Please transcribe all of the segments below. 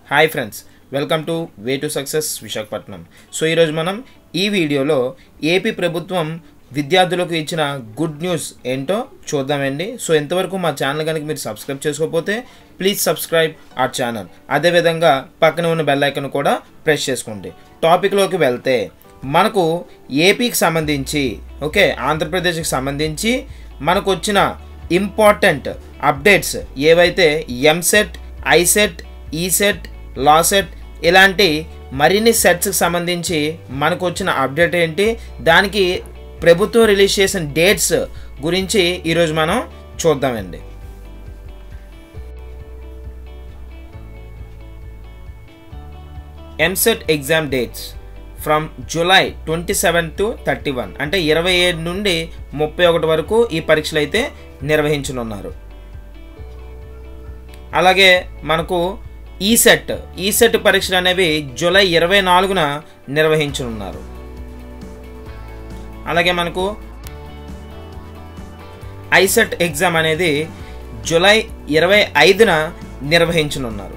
Hi friends welcome to way to success Visakhapatnam so ఈరోజు మనం ఈ వీడియోలో ఏపీ ప్రభుత్వం విద్యార్థులకు ఇచ్చిన గుడ్ న్యూస్ ఏంటో చూద్దామండి సో ఎంతవరకు మా ఛానల్ కనుక మీరు సబ్స్క్రైబ్ చేసుకోకపోతే ప్లీజ్ సబ్స్క్రైబ్ ఆ ఛానల్ అదేవిధంగా పక్కన ఉన్న బెల్ ఐకన్ కూడా ప్రెస్ చేసుకోండి టాపిక్లోకి వెళ్తే మనకు ఏపీకి సంబంధించి ఓకే ఆంధ్రప్రదేశ్కి సంబంధించి మనకు వచ్చిన ఇంపార్టెంట్ అప్డేట్స్ ఏవైతే ఎంసెట్ ఐసెట్ ఈసెట్ లాసెట్ ఇలాంటి మరిన్ని సెట్స్కి సంబంధించి మనకు వచ్చిన అప్డేట్ ఏంటి దానికి ప్రభుత్వం రిలీజ్ చేసిన డేట్స్ గురించి ఈరోజు మనం చూద్దామండి EAMCET exam dates from July twenty seven to thirty one అంటే ఇరవై ఏడు నుండి ముప్పై ఒకటి వరకు ఈ పరీక్షలు అయితే నిర్వహించనున్నారు అలాగే మనకు ఈసెట్ ఈసెట్ పరీక్షలు అనేవి జూలై ఇరవై నాలుగున నిర్వహించనున్నారు అలాగే మనకు ఐసెట్ ఎగ్జామ్ అనేది జూలై ఇరవై ఐదున నిర్వహించనున్నారు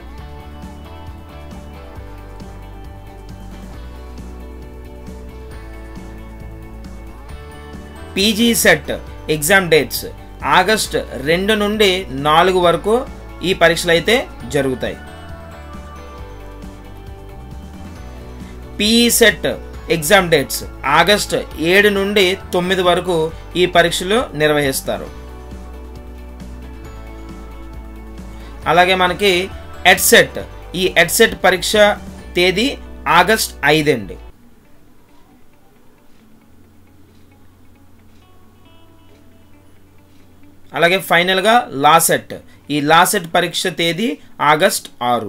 PG CET exam dates August రెండు నుండి నాలుగు వరకు ఈ పరీక్షలు అయితే జరుగుతాయి PE CET exam dates August ఏడు నుండి తొమ్మిది వరకు ఈ పరీక్షలు నిర్వహిస్తారు అలాగే మనకి ఎడ్సెట్ ఈ ఎడ్సెట్ పరీక్ష తేదీ ఆగస్ట్ ఐదండి అలాగే ఫైనల్గా లాసెట్ ఈ లాసెట్ పరీక్ష తేదీ ఆగస్ట్ ఆరు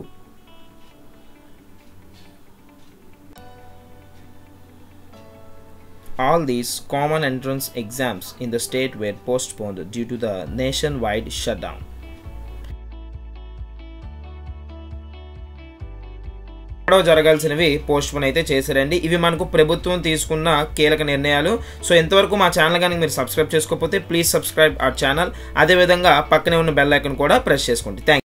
All these common entrance exams in the state were postponed due to the nationwide shutdown. ఎక్కడో జరగాల్సినవి పోస్ట్ పోన్ అయితే చేశారండి ఇవి మనకు ప్రభుత్వం తీసుకున్న కీలక నిర్ణయాలు సో ఎంతవరకు మా ఛానల్ కానీ మీరు సబ్స్క్రైబ్ చేసుకోకపోతే ప్లీజ్ సబ్స్క్రైబ్ అవర్ ఛానల్ అదేవిధంగా పక్కనే ఉన్న బెల్ ఐకన్ కూడా ప్రెస్ చేసుకోండి థ్యాంక్